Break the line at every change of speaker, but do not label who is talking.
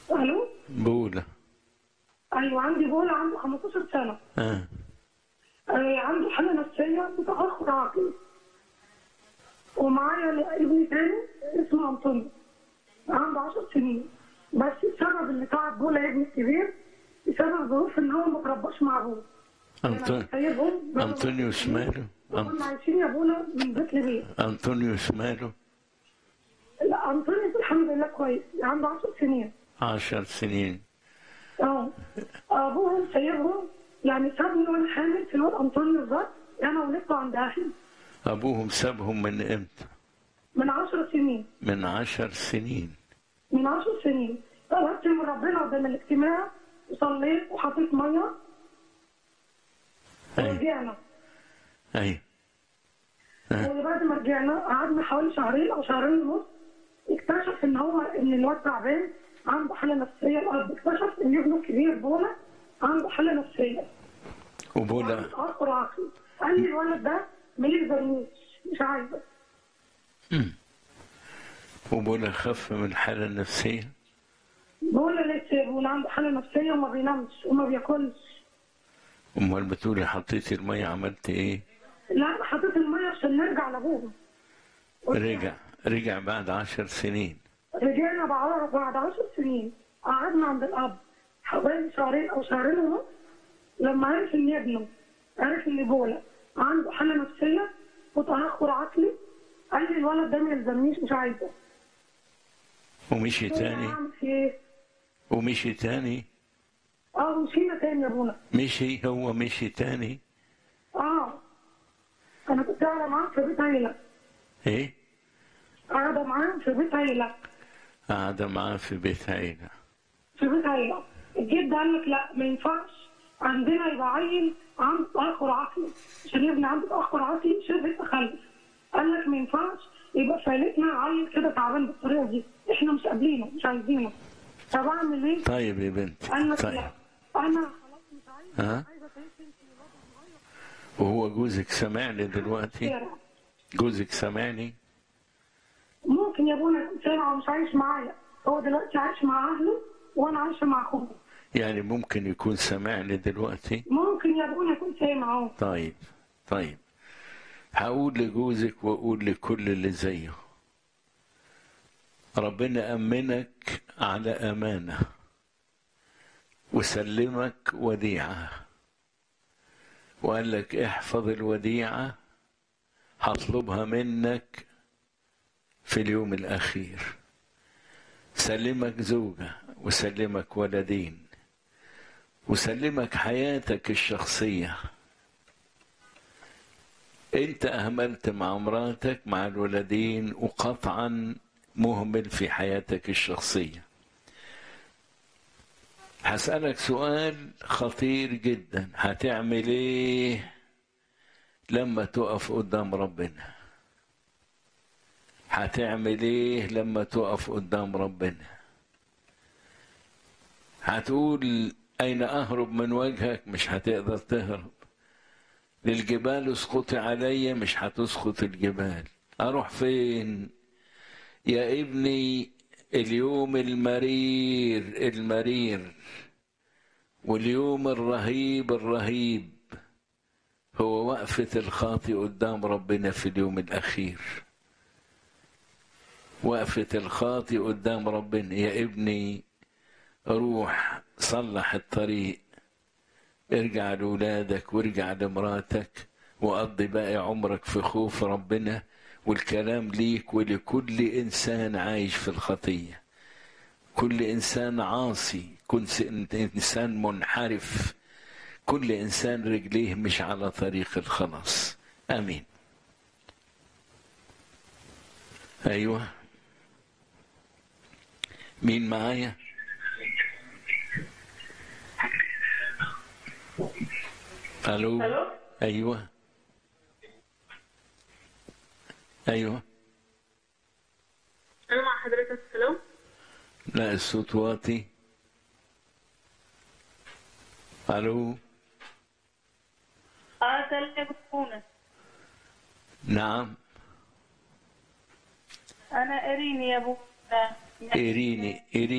الو
بولا
ايوه عندي بولا عنده 15 سنه
آه.
آه، عنده حاله نفسيه وتاخر عقلي ومعايا ابني تاني اسمه انطونيو عنده 10 سنين بس السبب اللي تعب بولا ابني الكبير بسبب ظروف ان هو ما ترباش مع ابوه
أنطون...
سايبهم بقى-
أنطونيوس ماله
كنا عايشين يا ابونا من بيت لبيت
أنطونيوس ماله
لا انطونيوس الحمد لله كويس عنده 10 سنين
عشر سنين
اه ابوهم سايبهم يعني سابني وانا حامل في الواد انطونيو ده انا ولدته عند اهلي
أبوهم سابهم من إمتى؟
من 10 سنين
من عشر سنين
من 10 سنين طلبت من ربنا قدام الاجتماع وصليت وحطيت ميه
أي
ورجعنا
أي
وبعد ما رجعنا قعدنا حوالي شهرين او شهرين ونص اكتشف ان هو ان الواد تعبان عنده حاله نفسيه الاب اكتشف ان ابنه الكبير بولا عنده حاله نفسيه
وبولا
تاخر عقلي قال لي الولد ده ما يقدرنيش مش عايزه
مم. وبولا خف من الحالة النفسية
بولا لسه بولا عنده حاله نفسيه وما بينامش وما بياكلش
أمال بتقولي حطيتي المية عملت إيه؟
لا انا حطيت الميه عشان نرجع لابوه
رجع رجع بعد عشر سنين
رجعنا بعد بعد 10 سنين قعدنا عند الاب حوالي شهرين او شهرين ونص لما عرف ان ابنه عرف ان بولا عنده حاله نفسيه وتاخر عقلي قال لي الولد ده ما يلزمنيش مش عايزه
ومشي تاني
اعمل فيه ايه؟
ومشي تاني
اه مشينا تاني يا ابونا
مشي هو مشي تاني
اه انا كنت قاعده معاه في بيت عيله
إيه؟
قاعده معاه في بيت عيله
قاعدة معاه في بيت عيلة
في بيت عيله الجد قال لك لا ما ينفعش عندنا يبقى عيل عنده تاخر عقلي عشان ابني عنده تاخر عقلي شبه تخلف قال لك ما ينفعش يبقى في عيلتنا عيل كده تعبان بالطريقه دي احنا مش قابلينه مش عايزينه طب اعمل ايه؟
طيب يا بنتي
قال لك
طيب
لا انا خلاص مش عايزه
ها
عايزه تعيش انت
وهو جوزك سامعني دلوقتي
الشارع
جوزك سامعني
ممكن يا ابونا يكون سامع ومش عايش معايا هو دلوقتي عايش مع اهله وانا عايشه مع اخوه
يعني ممكن يكون سامعني دلوقتي
ممكن يا ابونا يكون سامع اهو
طيب طيب هقول لجوزك واقول لكل اللي زيه ربنا أمنك على أمانة وسلمك وديعة وقال لك احفظ الوديعة هطلبها منك في اليوم الأخير سلمك زوجة وسلمك ولدين وسلمك حياتك الشخصيه انت اهملت مع مراتك مع الولدين وقطعا مهمل في حياتك الشخصيه هسألك سؤال خطير جدا هتعمل ايه لما تقف قدام ربنا هتعمل ايه لما تقف قدام ربنا هتقول اين اهرب من وجهك مش هتقدر تهرب للجبال اسقطي علي مش هتسقط الجبال اروح فين يا ابني اليوم المرير المرير واليوم الرهيب الرهيب هو وقفة الخاطي قدام ربنا في اليوم الأخير وقفة الخاطي قدام ربنا يا ابني روح صلح الطريق ارجع لولادك وارجع لمراتك وقضي باقي عمرك في خوف ربنا والكلام ليك ولكل انسان عايش في الخطيه كل انسان عاصي كل انسان منحرف كل انسان رجليه مش على طريق الخلاص امين ايوه مين معايا الو
الو
ايوه ايوه
أنا مع حضرتك الو
لا الصوت واطي الو
اه سلام يا بسكونة
نعم
أنا إريني يا أبو
إيريني إيريني